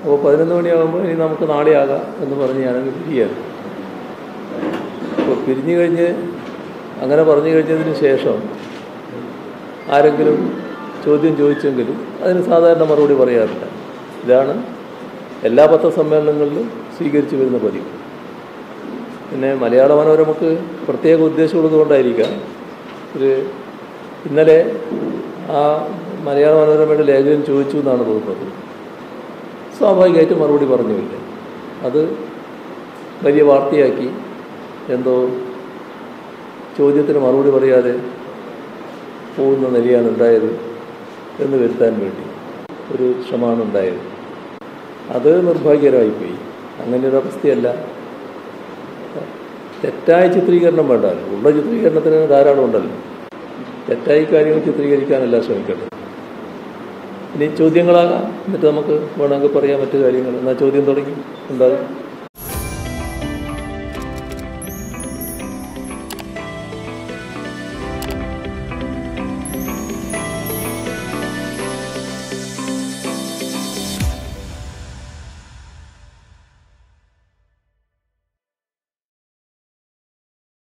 അപ്പോൾ പതിനൊന്ന് മണിയാകുമ്പോൾ ഇനി നമുക്ക് നാളെ ആകാം എന്ന് പറഞ്ഞ് ഞാനങ്ങ് പിരിയാണ് അപ്പോൾ പിരിഞ്ഞു കഴിഞ്ഞ് അങ്ങനെ പറഞ്ഞു കഴിഞ്ഞതിന് ശേഷം ആരെങ്കിലും ചോദ്യം ചോദിച്ചെങ്കിലും അതിന് സാധാരണ മറുപടി പറയാറില്ല ഇതാണ് എല്ലാ പത്രസമ്മേളനങ്ങളിലും സ്വീകരിച്ചു വരുന്ന പതിവ് പിന്നെ മലയാള മനോരമക്ക് പ്രത്യേക ഉദ്ദേശമുള്ളതുകൊണ്ടായിരിക്കാം ഒരു ഇന്നലെ ആ മലയാള മനോരമയുടെ ലേഖകൻ ചോദിച്ചു എന്നാണ് തോന്നുന്നത് സ്വാഭാവികമായിട്ട് മറുപടി പറഞ്ഞുമില്ല അത് വലിയ വാർത്തയാക്കി എന്തോ ചോദ്യത്തിന് മറുപടി പറയാതെ പോകുന്ന നിലയാണ് ഉണ്ടായത് എന്ന് വരുത്താൻ വേണ്ടി ഒരു ശ്രമമാണ് ഉണ്ടായത് അത് നിർഭാഗ്യകരമായിപ്പോയി അങ്ങനെ ഒരു അവസ്ഥയല്ല തെറ്റായ ചിത്രീകരണം വേണ്ടല്ലോ ഉള്ള ചിത്രീകരണത്തിന് ധാരാളം ഉണ്ടല്ലോ തെറ്റായി കാര്യങ്ങൾ ചിത്രീകരിക്കാനല്ല ശ്രമിക്കേണ്ടത് ഇനി ചോദ്യങ്ങളാകാം എന്നിട്ട് നമുക്ക് വേണമെങ്കിൽ പറയാം മറ്റു കാര്യങ്ങൾ എന്നാൽ ചോദ്യം തുടങ്ങി ഉണ്ടാകും